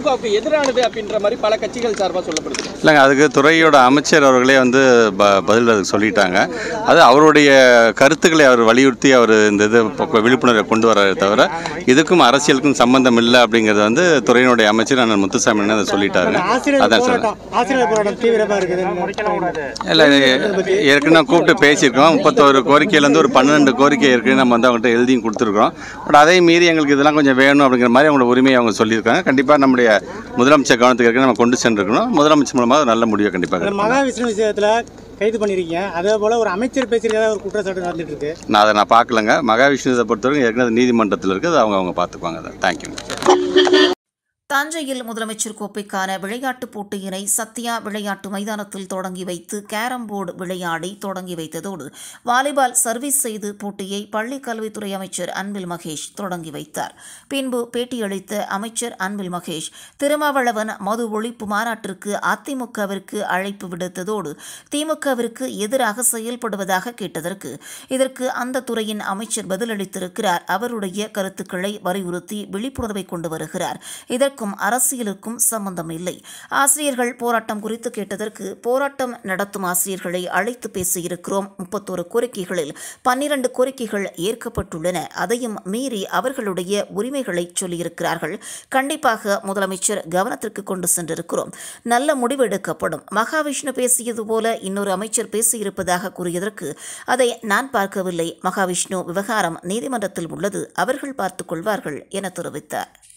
திமுகவுக்கு எதிரானது அப்படின்ற மாதிரி பல கட்சிகள் சார்பாக சொல்லப்படுது இல்லைங்க அதுக்கு துறையோட அமைச்சர் அவர்களே வந்து ப பதில் அதுக்கு சொல்லிட்டாங்க அது அவருடைய கருத்துக்களை அவர் வலியுறுத்தி அவர் இந்த இது ப- விழிப்புணர்வை கொண்டு வர்றாரே தவிர இதுக்கும் அரசியலுக்கும் சம்பந்தம் இல்லை அப்படிங்கிறது வந்து துறையினுடைய அமைச்சர் அண்ணன் முத்துசாமி அண்ணன் அதை சொல்லிட்டாருங்க ஆசிரியர் அதான் சொல்றேன் போராட்டம் ஆசிரியர் போராட்டம் தீவிரமா இருக்குது இல்லை இது ஏற்கனவே கூப்பிட்டு பேசியிருக்கோம் முப்பத்தோரு கோரிக்கையிலேருந்து ஒரு பன்னெண்டு கோரிக்கை ஏற்கனவே நம்ம வந்து அவங்கள்ட்ட எழுதியும் கொடுத்துருக்கோம் பட் அதே மீறி எங்களுக்கு இதெல்லாம் கொஞ்சம் வேணும் அப்படிங்கிற மாதிரி அவங்களோட உரிமையை அவங்க சொல்லியிருக்காங்க கண்டிப்பாக நம்முடைய முதலமைச்சர் கவனத்துக்கு ஏற்கனவே நம்ம கொண்டு சென்றிருக்கணும் முதலமைச்சர் மூலமாக ஒரு நல்ல முடிவை கண்டிப்பாக இந்த எடுக்கணும். மகாவிஷ்ணு விஷயத்துல கைது பண்ணிருக்கீங்க அதே போல ஒரு அமைச்சர் பேசியிருக்கிறதா ஒரு குற்றச்சாட்டு நடந்துட்டு இருக்கு நான் அதை நான் பார்க்கலங்க மகாவிஷ்ணுவை பொறுத்தவரைக்கும் ஏற்கனவே அது நீதிமன்றத்தில் இருக்குது அது அவங்க அவங்க பார்த்துக்குவாங்க அதை தேங்க்யூ தஞ்சையில் முதலமைச்சர் கோப்பைக்கான விளையாட்டுப் போட்டியினை சத்யா விளையாட்டு மைதானத்தில் தொடங்கி வைத்து கேரம் போர்டு விளையாடி தொடங்கி வைத்ததோடு வாலிபால் சர்வீஸ் செய்து போட்டியை பள்ளிக் கல்வித்துறை அமைச்சர் அன்பில் மகேஷ் தொடங்கி வைத்தார் பின்பு பேட்டியளித்த அமைச்சர் அன்பில் மகேஷ் திருமாவளவன் மது ஒழிப்பு மாநாட்டிற்கு அதிமுகவிற்கு அழைப்பு விடுத்ததோடு திமுகவிற்கு எதிராக செயல்படுவதாக கேட்டதற்கு இதற்கு அந்த துறையின் அமைச்சர் பதிலளித்திருக்கிறார் அவருடைய கருத்துக்களை வலியுறுத்தி விழிப்புணர்வை கொண்டு வருகிறார் இதற்கும் அரசியலுக்கும் சம்பந்தம் இல்லை ஆசிரியர்கள் போராட்டம் குறித்து கேட்டதற்கு போராட்டம் நடத்தும் ஆசிரியர்களை அழைத்து பேசியிருக்கிறோம் முப்பத்தோரு கோரிக்கைகளில் பன்னிரண்டு கோரிக்கைகள் ஏற்கப்பட்டுள்ளன அதையும் மீறி அவர்களுடைய உரிமைகளை சொல்லியிருக்கிறார்கள் கண்டிப்பாக முதலமைச்சர் கவனத்திற்கு கொண்டு சென்றிருக்கிறோம் நல்ல முடிவு எடுக்கப்படும் மகாவிஷ்ணு பேசியது போல இன்னொரு அமைச்சர் பேசியிருப்பதாக கூறியதற்கு அதை நான் பார்க்கவில்லை மகாவிஷ்ணு விவகாரம் நீதிமன்றத்தில் உள்ளது அவர்கள் பார்த்துக் கொள்வார்கள் என தெரிவித்தார்